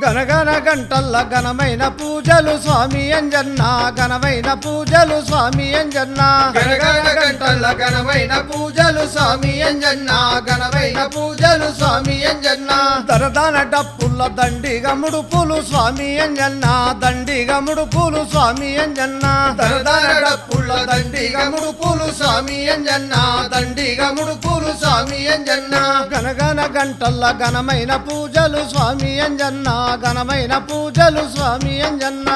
గనగన గంటల్ల ఘనమైన పూజలు స్వామి అంజన్న ఘనమైన పూజలు స్వామి అంజన్న గనగన గంటల ఘనమైన పూజలు స్వామి అంజన్న ఘనమైన పూజలు స్వామి అంజన్న దరదాన డప్పుల దండిగా ముడుపులు స్వామి అంజన్న దండిగా ముడుపులు స్వామి అంజన్న తరదర డప్పుల దండిగా ముడుపులు స్వామి అంజన్న దండిగా ముడుపులు స్వామి అంజన్న గనగన గంటల్ల ఘనమైన పూజలు స్వామి అంజన్న ఘనమైన పూజలు స్వామి అంజన్న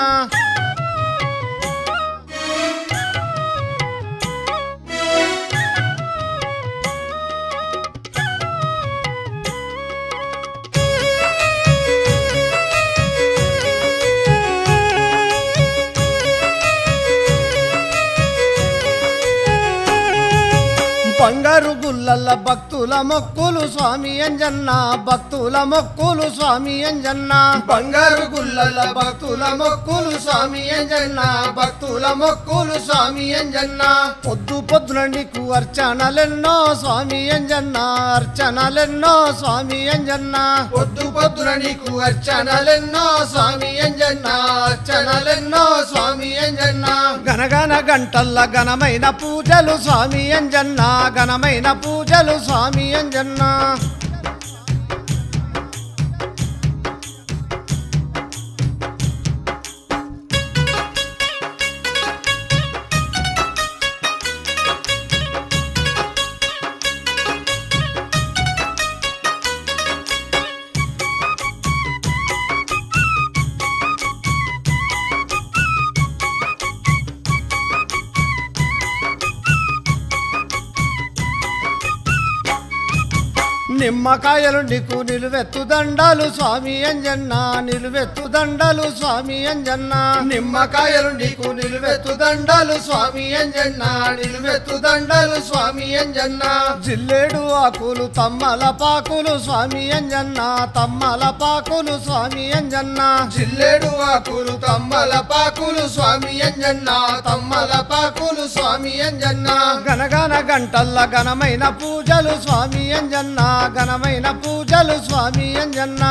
బంగారు గుల్లల్ల భక్తుల మొక్కులు స్వామి అంజన్న భక్తుల మొక్కులు స్వామి అంజన్న బంగారు గుల్లల భక్తుల మొక్కులు స్వామి అంజన్న భక్తుల మొక్కులు స్వామి అంజన్న పొద్దు పొద్దున నీకు అర్చనలెన్నో స్వామి అంజన్న అర్చనలెన్నో స్వామి అంజన్న పొద్దు పొద్దున నీకు అర్చనలెన్నో స్వామి అంజన్న అర్చనలెన్నో స్వామి అంజన్న గనగన గంటల్ల ఘనమైన పూజలు స్వామి అంజన్న ఘనమైన పూజలు స్వామి అంజన్న నిమ్మకాయలు నీకు నిలువెత్తు దండాలు స్వామి అంజన్న నిలువెత్తు దండాలు స్వామి అంజన్న నిమ్మకాయలు నీకు నిలువెత్తు దండలు స్వామి అంజన్న నిలువెత్తు దండలు స్వామి అంజన్న జిల్లేడు ఆకులు తమ్మల పాకులు స్వామి అంజన్న తమ్మల పాకులు స్వామి అంజన్న జిల్లేడు ఆకులు తమ్మల పాకులు స్వామి అంజన్న తమ్మల పాకులు స్వామి అంజన్న గనగన గంటల్ల ఘనమైన పూజలు స్వామి అంజన్న ఘనమైన పూజలు స్వామి అంజన్న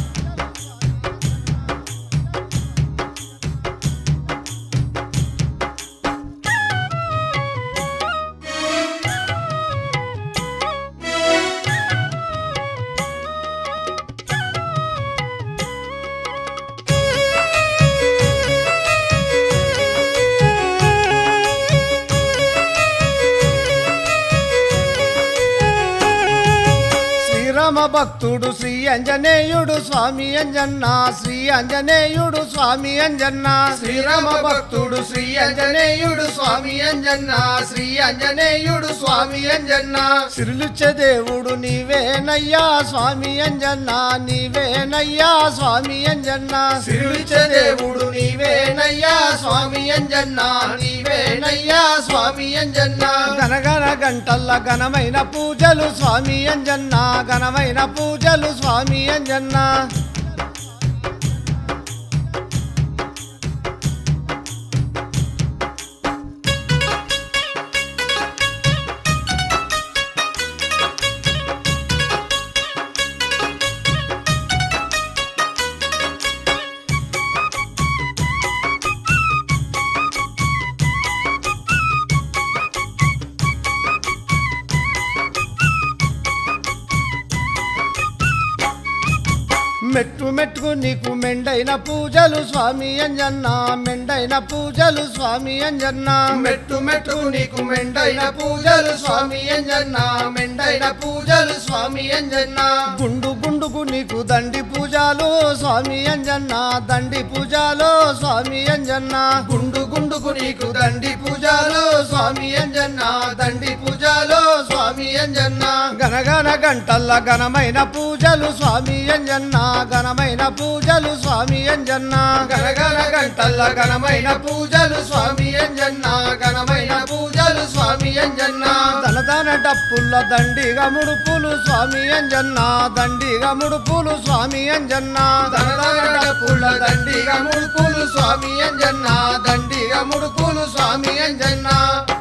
శ్రీరామ భక్తుడు శ్రీ అంజనేయుడు స్వామి అంజన్న శ్రీ అంజనేయుడు స్వామి అంజన్న శ్రీరామ భక్తుడు శ్రీ అంజనేయుడు స్వామి అంజన్న శ్రీ అంజనేయుడు స్వామి అంజన్న సిరులిచ్చే దేవుడు నీవేనయ్యా స్వామి అంజన్న నీవేనయ్యా స్వామి అంజన్న సిరులిచ్చే దేవుడు నీవేనయ్యా స్వామి అంజన్న నీవేనయ్యా స్వామి అంజన్న గనగన గంటల్ల ఘనమైన పూజలు స్వామి అంజన్న ఘనమైన పూజలు స్వామి అంజన్న మెట్టు మెట్టుకు నీకు మెండైన పూజలు స్వామి అంజన్న మెండైన పూజలు స్వామి అంజన్న మెట్టు మెట్టు నీకు మెండైన పూజలు స్వామి అంజన్న మెండైన పూజలు స్వామి అంజన్న గుండు గుండుకు నీకు దండి పూజలు స్వామి అంజన్న దండి పూజలు స్వామి అంజన్న గుండు గుండుకు నీకు దండి పూజలు స్వామి అంజన్న దండి పూజలు స్వామి అంజన్న గనగన గంటల్ల ఘనమైన పూజలు స్వామి అంజన్న ఘనమైన పూజలు స్వామి అంజన్న గనగన గంటల్ల ఘనమైన పూజలు స్వామి అంజన్న ఘనమైన పూజలు స్వామి అంజన్న తనదన డప్పుల దండిగా ముడుపులు స్వామి అంజన్న దండిగా ముడుపులు స్వామి అంజన్న ధనధన పుల్ల దండిగా ముడుపులు స్వామి అంజన్న దండిగా ముడుపులు స్వామి అంజన్న